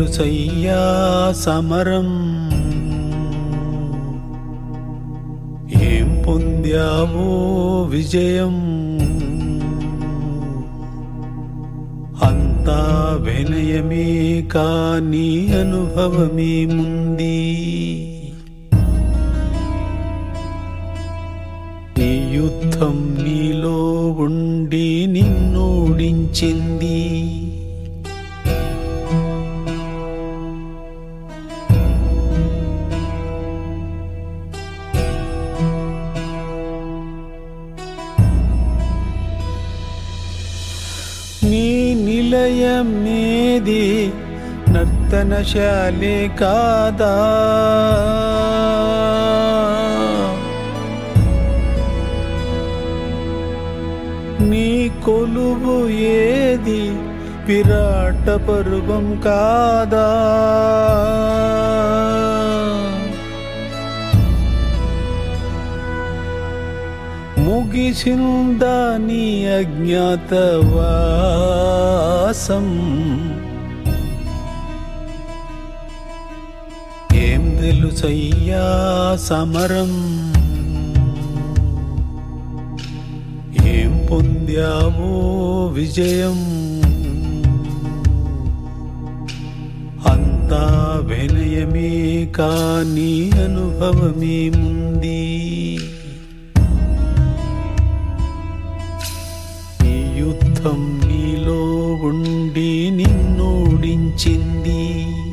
తెలుసయ్యా సమరం ఏం పొందావో విజయం అంతా వినయమే కానీ అనుభవమే ముంది నీ యుద్ధం నీలో ఉండి నిన్నోడించింది నీ నిలయమేది నర్తనశాలే కాదా నీ కొలువు ఏది విరాట పర్వం కాదా ముగిసిందా నీ అజ్ఞాతవాసం ఏం తెలుసయ్యా సమరం ఏం పొందావో విజయం అంతా వినయమే కానీ అనుభవమే ముంది నీ యుద్ధం నీలో ఉండి నిన్నోడించింది